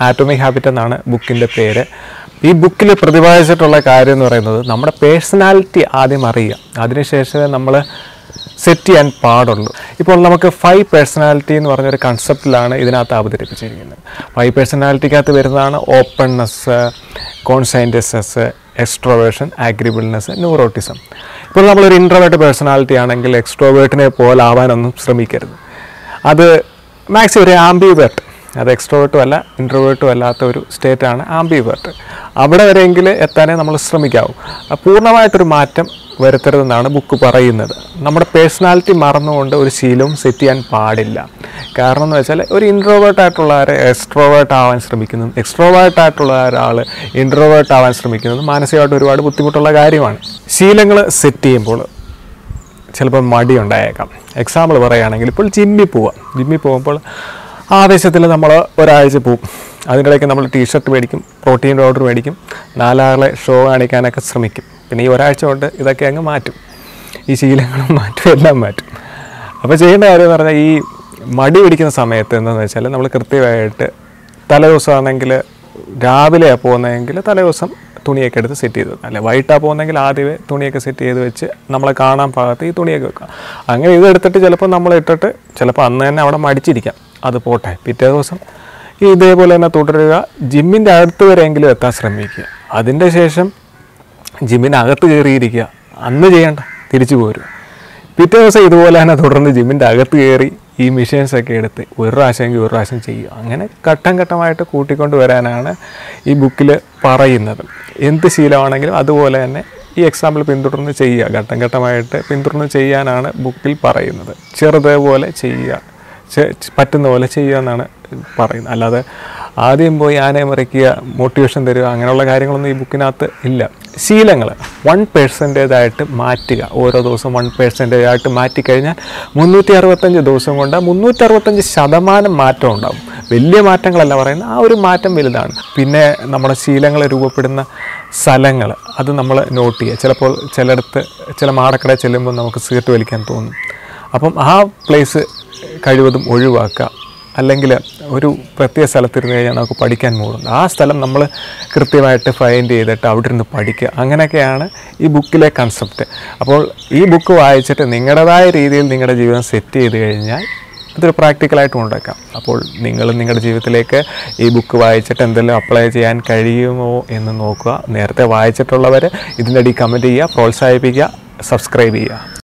atomic habit എന്നാണ് ബുക്കിൻ്റെ പേര് ഈ ബുക്കിൽ പ്രതിപാദിച്ചിട്ടുള്ള കാര്യം എന്ന് പറയുന്നത് നമ്മുടെ പേഴ്സണാലിറ്റി ആദ്യം അറിയുക അതിനുശേഷമേ നമ്മൾ സെറ്റ് ചെയ്യാൻ പാടുള്ളൂ ഇപ്പോൾ നമുക്ക് ഫൈവ് പേഴ്സണാലിറ്റി എന്ന് പറഞ്ഞൊരു കൺസെപ്റ്റിലാണ് ഇതിനകത്ത് അവതരിപ്പിച്ചിരിക്കുന്നത് ഫൈവ് പേഴ്സണാലിറ്റിക്കകത്ത് വരുന്നതാണ് openness conscientiousness extroversion agreeableness neuroticism ഇപ്പോൾ നമ്മളൊരു ഇൻട്രോവേർട്ട് പേഴ്സണാലിറ്റി ആണെങ്കിൽ എക്സ്ട്രോവേർട്ടിനെ പോലെ ആവാനൊന്നും ശ്രമിക്കരുത് അത് മാക്സിമം ഒരു ആംബിവേർട്ട് അത് എക്സ്ട്രോവേർട്ടും അല്ല ഇൻട്രോവേർട്ടും അല്ലാത്ത ഒരു സ്റ്റേറ്റാണ് ആംബിവേർട്ട് അവിടെ വരെയെങ്കിൽ എത്താനേ നമ്മൾ ശ്രമിക്കാവൂ ആ പൂർണ്ണമായിട്ടൊരു മാറ്റം വരുത്തരുതെന്നാണ് ബുക്ക് പറയുന്നത് നമ്മുടെ പേഴ്സണാലിറ്റി മറന്നുകൊണ്ട് ഒരു ശീലവും സെറ്റ് ചെയ്യാൻ പാടില്ല കാരണം എന്ന് വെച്ചാൽ ഒരു ഇൻട്രോവേർട്ട് ആയിട്ടുള്ള ആരെ എക്സ്ട്രോവേർട്ട് ആവാൻ ശ്രമിക്കുന്നതും എക്സ്ട്രോവേർട്ട് ആയിട്ടുള്ള ഒരാൾ ഇൻട്രോവേർട്ട് ആവാൻ ശ്രമിക്കുന്നതും മാനസികമായിട്ട് ഒരുപാട് ബുദ്ധിമുട്ടുള്ള കാര്യമാണ് ശീലങ്ങൾ സെറ്റ് ചെയ്യുമ്പോൾ ചിലപ്പോൾ മടി ഉണ്ടായേക്കാം എക്സാമ്പിൾ പറയുകയാണെങ്കിൽ ഇപ്പോൾ ജിമ്മിൽ പോവാം ജിമ്മിൽ പോകുമ്പോൾ ആവേശത്തിൽ നമ്മൾ ഒരാഴ്ച പോവും അതിൻ്റെ ഇടയ്ക്ക് നമ്മൾ ടീഷർട്ട് മേടിക്കും പ്രോട്ടീൻ പൗഡർ മേടിക്കും നാലാളെ ഷോ കാണിക്കാനൊക്കെ ശ്രമിക്കും പിന്നെ ഈ ഒരാഴ്ച കൊണ്ട് ഇതൊക്കെ അങ്ങ് മാറ്റും ഈ ശീലങ്ങളും മാറ്റും എല്ലാം മാറ്റും അപ്പോൾ ചെയ്യേണ്ട കാര്യം എന്ന് പറഞ്ഞാൽ ഈ മടി പിടിക്കുന്ന സമയത്ത് എന്താണെന്ന് വെച്ചാൽ നമ്മൾ കൃത്യമായിട്ട് തലേദിവസമാണെങ്കിൽ രാവിലെ പോകുന്നതെങ്കിൽ തലേദിവസം തുണിയൊക്കെ എടുത്ത് സെറ്റ് ചെയ്ത് വെക്കാം അല്ലെ വൈകിട്ടാണ് പോകുന്നെങ്കിൽ ആദ്യമേ തുണിയൊക്കെ സെറ്റ് ചെയ്ത് വെച്ച് നമ്മളെ കാണാൻ പാകത്ത് ഈ തുണിയൊക്കെ വെക്കാം അങ്ങനെ ഇത് എടുത്തിട്ട് ചിലപ്പോൾ നമ്മൾ ഇട്ടിട്ട് ചിലപ്പോൾ അന്ന് തന്നെ അവിടെ മടിച്ചിരിക്കാം അത് പോട്ടെ പിറ്റേ ദിവസം ഈ ഇതേപോലെ തന്നെ തുടരുക ജിമ്മിൻ്റെ അടുത്ത് വരെയെങ്കിലും എത്താൻ ശ്രമിക്കുക അതിൻ്റെ ശേഷം ജിമ്മിനകത്ത് കയറിയിരിക്കുക അന്ന് ചെയ്യണ്ട തിരിച്ചു പോരും പിറ്റേ ദിവസം ഇതുപോലെ തന്നെ തുടർന്ന് ജിമ്മിൻ്റെ അകത്ത് കയറി ഈ മെഷീൻസ് ഒക്കെ എടുത്ത് ഒരു പ്രാവശ്യമെങ്കിൽ ഒരു പ്രാവശ്യം ചെയ്യുക അങ്ങനെ ഘട്ടം ഘട്ടമായിട്ട് കൂട്ടിക്കൊണ്ട് വരാനാണ് ഈ ബുക്കിൽ പറയുന്നത് എന്ത് ശീലമാണെങ്കിലും അതുപോലെ തന്നെ ഈ എക്സാമ്പിൾ പിന്തുടർന്ന് ചെയ്യുക ഘട്ടം ഘട്ടമായിട്ട് പിന്തുടർന്ന് ചെയ്യാനാണ് ബുക്കിൽ പറയുന്നത് ചെറുതേപോലെ ചെയ്യുക ചെ- പറ്റുന്ന പോലെ ചെയ്യുക എന്നാണ് പറയുന്നത് അല്ലാതെ ആദ്യം പോയി ആനയെ മറിക്കുക മോട്ടിവേഷൻ തരിക അങ്ങനെയുള്ള കാര്യങ്ങളൊന്നും ഈ ബുക്കിനകത്ത് ഇല്ല ശീലങ്ങൾ വൺ പേഴ്സൻറ്റേജായിട്ട് മാറ്റുക ഓരോ ദിവസം വൺ പേഴ്സൻറ്റേജ് ആയിട്ട് മാറ്റിക്കഴിഞ്ഞാൽ മുന്നൂറ്റി അറുപത്തഞ്ച് ദിവസം കൊണ്ട് മുന്നൂറ്റി അറുപത്തഞ്ച് ശതമാനം മാറ്റം ഉണ്ടാകും വലിയ മാറ്റങ്ങളല്ല പറയുന്നത് ആ ഒരു മാറ്റം വലുതാണ് പിന്നെ നമ്മുടെ ശീലങ്ങൾ രൂപപ്പെടുന്ന സ്ഥലങ്ങൾ അത് നമ്മൾ നോട്ട് ചെയ്യുക ചിലപ്പോൾ ചിലയിടത്ത് ചില മാടക്കട ചെല്ലുമ്പോൾ നമുക്ക് സിഗരറ്റ് വലിക്കാൻ തോന്നും അപ്പം ആ പ്ലേസ് കഴിവതും ഒഴിവാക്കുക അല്ലെങ്കിൽ ഒരു പ്രത്യേക സ്ഥലത്തിരുന്ന് കഴിഞ്ഞാൽ നമുക്ക് പഠിക്കാൻ മൂടുണ്ട് ആ സ്ഥലം നമ്മൾ കൃത്യമായിട്ട് ഫൈൻഡ് ചെയ്തിട്ട് അവിടെ ഇരുന്ന് പഠിക്കുക അങ്ങനെയൊക്കെയാണ് ഈ ബുക്കിലെ കൺസെപ്റ്റ് അപ്പോൾ ഈ ബുക്ക് വായിച്ചിട്ട് നിങ്ങളുടേതായ രീതിയിൽ നിങ്ങളുടെ ജീവിതം സെറ്റ് ചെയ്ത് കഴിഞ്ഞാൽ ഇതൊരു പ്രാക്ടിക്കലായിട്ട് ഉണ്ടാക്കാം അപ്പോൾ നിങ്ങൾ നിങ്ങളുടെ ജീവിതത്തിലേക്ക് ഈ ബുക്ക് വായിച്ചിട്ട് എന്തെങ്കിലും അപ്ലൈ ചെയ്യാൻ കഴിയുമോ എന്ന് നോക്കുക നേരത്തെ വായിച്ചിട്ടുള്ളവർ ഇതിൻ്റെ അടി കമൻറ്റ് ചെയ്യുക പ്രോത്സാഹിപ്പിക്കുക സബ്സ്ക്രൈബ് ചെയ്യുക